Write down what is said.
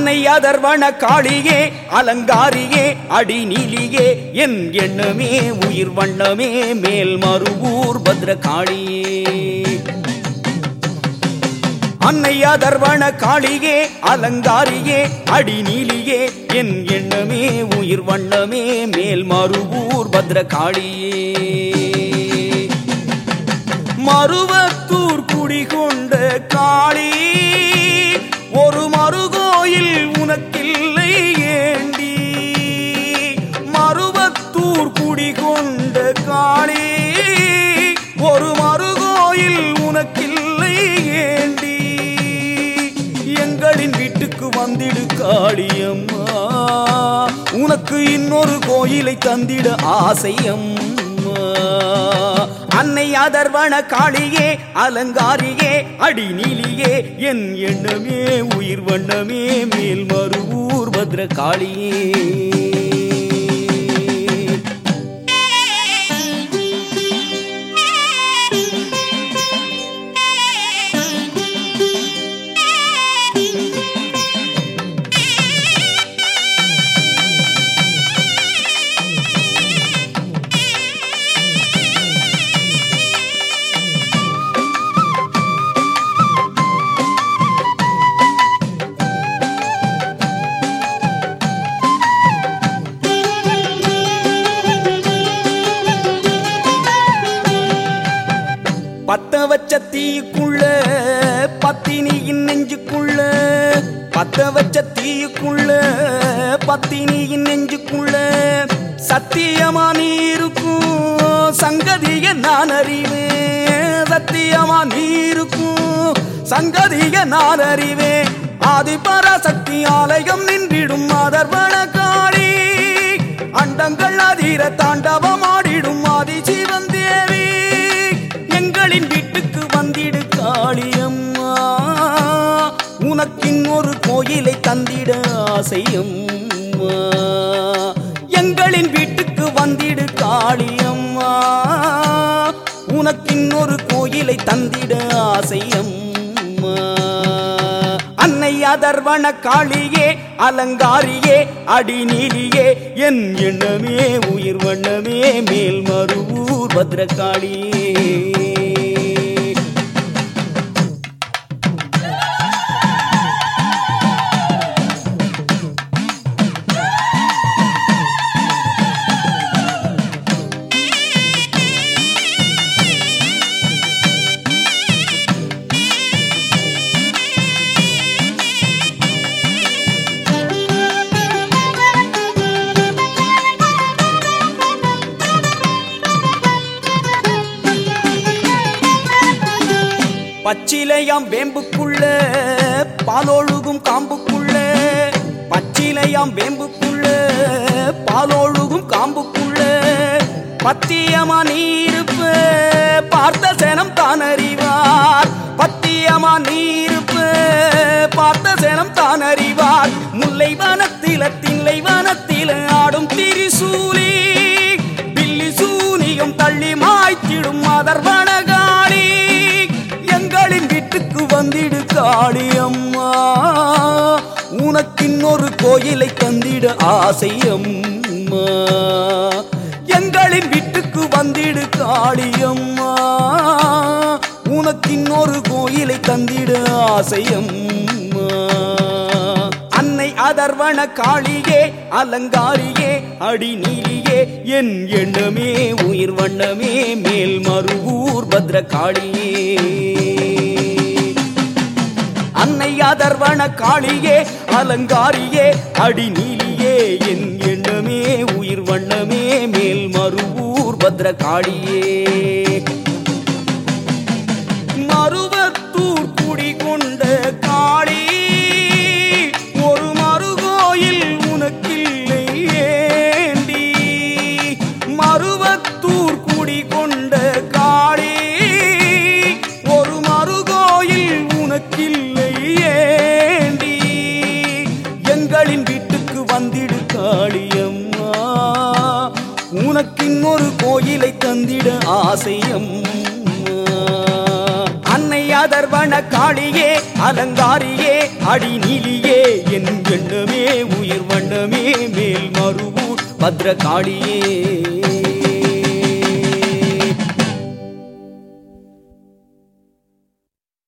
அன்னை அதர்வன காளியே அலங்காரியே அடி நீலியே என் எண்ணமே உயிர் வண்ணமே மேல் மறுவூர் பத்ர காளியே அன்னை அதர்வன காளியே அலங்காரியே அடி நீலியே என் எண்ணமே உயிர் வண்ணமே மேல் மறுவூர் பத்ர காளியே மருவத்தூர் குடிகொண்ட காளி ஒரு மறுகோயில் உனக்கில்லை ஏண்டி மருவத்தூர் குடிகொண்ட காளி ஒரு மறுகோயில் உனக்கில்லை ஏண்டி எங்களின் வீட்டுக்கு வந்திடு காளியம்மா உனக்கு இன்னொரு கோயிலை தந்திட ஆசையம்மா அன்னை அதர்வன காளியே அலங்காரியே அடி நீலியே என் எண்ணமே உயிர் வண்ணமே மேல் மறுவூர் பத்ர காளியே பத்த வச்ச தீக்குள்ள பத்தினியின் நெஞ்சுக்குள்ள பத்த வச்ச தீக்குள்ள பத்தினியின் நெஞ்சுக்குள்ள சத்தியமா நீ இருக்கும் சங்கதிய நான் அறிவேன் சத்தியமா நீ இருக்கும் சங்கதிய நான் அறிவேன் ஆதிபராசக்தி ஆலயம் நின்றிடும் அதர்வன காளி அண்டங்கள் அதிர தாண்டவமாடிடும் ஆதி சிவன் தேவி எங்களின் வீட்டுக்கு வந்திடு காளியம்மா உனக்கின் ஒரு கோயிலை தந்திட ஆசையம்மா எங்களின் வீட்டுக்கு வந்திடு காளியம்மா உனக்கின் ஒரு கோயிலை தந்திட ஆசையம்மா அன்னை அதர்வன காளியே அலங்காரியே அடி நீலியே என் எண்ணமே உயிர் வண்ணமே மேல் மறுவூர் பத்ரகாளியே பச்சிலையாம் வேம்புக்குள்ள பாலொழுகும் காம்புக்குள்ள பச்சிலையாம் வேம்புக்குள்ள பாலொழுகும் காம்புக்குள்ள பத்தியமா நீருப்பு பார்த்த சேனம் தான் அறிவார் பத்தியமா நீருப்பு பார்த்த சேனம் தான் அறிவார் முல்லை வனத்தில தில்லை வனத்தில ஆடும் திரிசூலி பில்லி சூனியும் தள்ளி மாய்த்திடும் மதர்வனகாளி எங்களின் வீட்டுக்கு வந்திடு காளி அம்மா உனக்கின்னொரு கோயிலை தந்திட ஆசை அம்மா எங்களின் வீட்டுக்கு வந்திடு காளி அம்மா உனக்கின்னொரு கோயிலை தந்திட ஆசை அம்மா அன்னை அதர்வன காளியே அலங்காரியே அடி நீலியே என் எண்ணமே உயிர் வண்ணமே மேல் மறுவூர் பத்ர காளியே அன்னை அதர்வன காளியே அலங்காரியே அடி நீலியே என் எண்ணமே உயிர் வண்ணமே மேல் மறுவூர் பத்ர காளியே மருவத்தூர் குடிகொண்ட காளி ஒரு மறுகோயில் உனக்கில்லை ஏண்டி மருவத்தூர் குடிகொண்ட காளி ஒரு மறுகோயில் உனக்கில்லை ஏண்டி எங்களின் வீட்டுக்கு வந்திடு காளியம்மா உனக்கின்னொரு கோயிலை தந்திட ஆசையம்மா அன்னை அதர்வன காளியே அலங்காரியே அடிநிலியே என் எண்ணமே உயிர் வண்ணமே மேல் மருவூர் பத்ரகாளியே